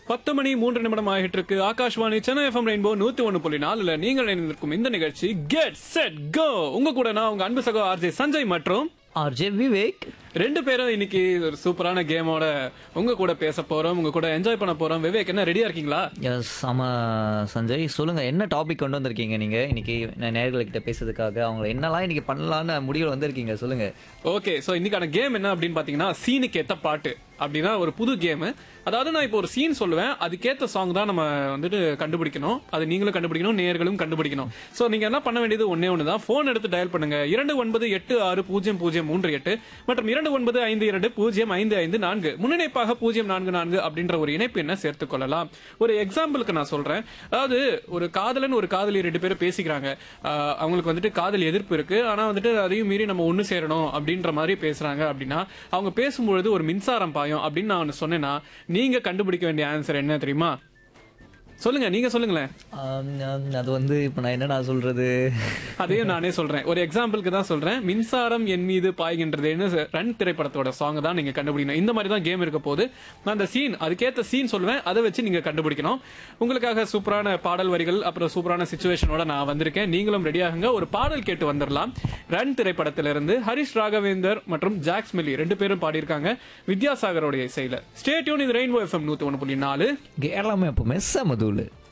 பத்து மணி மூன்று நிமிடம் ஆகிட்டு இருக்கு ஆகாஷ்வாணி சென்னை எஃப்எம் ரெயின்போ நூத்தி ஒண்ணு புள்ளி நாலுல நீங்கள் இணைந்திருக்கும் இந்த நிகழ்ச்சி கெட் செட் கோ உங்க கூட நான் உங்க அன்பு சகோ ஆர்ஜே சஞ்சய் மற்றும் ஆர்ஜே விவேக் ரெண்டு பேரும் இன்னைக்கு ஒரு சூப்பரான கேமோட உங்க கூட பேச போறோம் உங்க கூட என்ஜாய் பண்ண போறோம் விவேக் என்ன ரெடியா இருக்கீங்களா எஸ் ஆமா சஞ்சய் சொல்லுங்க என்ன டாபிக் கொண்டு வந்திருக்கீங்க நீங்க இன்னைக்கு நான் நேர்கள்கிட்ட பேசுறதுக்காக அவங்க என்னெல்லாம் இன்னைக்கு பண்ணலாம்னு முடிவில் வந்திருக்கீங்க சொல்லுங்க ஓகே சோ இன்னைக்கான கேம் என்ன அப்படின்னு பாத்தீங்கன்னா சீனுக்கு ஏத்த பாட்டு அப்படின்னா ஒரு புது கேம் அதாவது நான் இப்போ ஒரு சீன் சொல்லுவேன் அதுக்கேத்த சாங் தான் நம்ம வந்துட்டு கண்டுபிடிக்கணும் அது நீங்களும் கண்டுபிடிக்கணும் நேர்களும் கண்டுபிடிக்கணும் சோ நீங்க என்ன பண்ண வேண்டியது ஒன்னே ஒன்று தான் போன் எடுத்து டயல் பண்ணுங்க இரண்டு ஒன்பது எட்டு ஆறு பூஜ்ஜியம் பூஜ்ஜியம் மூன்று எட்டு மற்றும் இரண்டு ஒன்பது ஐந்து இரண்டு பூஜ்ஜியம் ஐந்து ஐந்து நான்கு முன்னிணைப்பாக பூஜ்ஜியம் நான்கு நான்கு அப்படின்ற ஒரு இணைப்பு என்ன சேர்த்துக் கொள்ளலாம் ஒரு எக்ஸாம்பிளுக்கு நான் சொல்றேன் அதாவது ஒரு காதலன் ஒரு காதலி ரெண்டு பேரும் பேசிக்கிறாங்க ஆஹ் அவங்களுக்கு வந்துட்டு காதல் எதிர்ப்பு இருக்கு ஆனா வந்துட்டு அதையும் மீறி நம்ம ஒண்ணு சேரணும் அப்படின்ற மாதிரி பேசுறாங்க அப்படின்னா அவங்க பேசும்பொழுது ஒரு மின்சாரம் பாயும் அப்படின்னு நான் ஒண்ணு சொன்னேன்னா நீங்க கண்டுபிடிக்க வேண்டிய ஆன்சர் என்ன தெரியுமா சொல்லுங்க நீங்க சொல்லுங்களேன் ஆம், ஆம், அது வந்து இப்போ நான் என்னடா சொல்றது அதையும் நானே சொல்றேன் ஒரு எக்ஸாம்பிளுக்கு தான் சொல்றேன் மின்சாரம் என் மீது பாய்கின்றதுன்னு ரன் திரைப்படத்தோட சாங் தான் நீங்க கண்டுபிடிக்கணும் இந்த மாதிரி தான் கேம் இருக்க போது நான் அந்த சீன் அதுக்கேத்த சீன் சொல்லுவேன் அதை வச்சு நீங்க கண்டுபிடிக்கணும் உங்களுக்காக சூப்பரான பாடல் வரிகள் அப்புறம் சூப்பரான சுச்சுவேஷனோட நான் வந்திருக்கேன் நீங்களும் ரெடியாகுங்க ஒரு பாடல் கேட்டு வந்துடலாம் ரன் திரைப்படத்திலிருந்து ஹரிஷ் ராகவேந்தர் மற்றும் ஜாக்ஸ் மில்லி ரெண்டு பேரும் பாடியிருக்காங்க வித்யாசாகரோட இசையில ஸ்டேட்யூன் இது ரெயின்போ எஃப்எம் நூத்தி ஒன்று புள்ளி நாலு கேரளாமே எப்பவுமே செமதூள்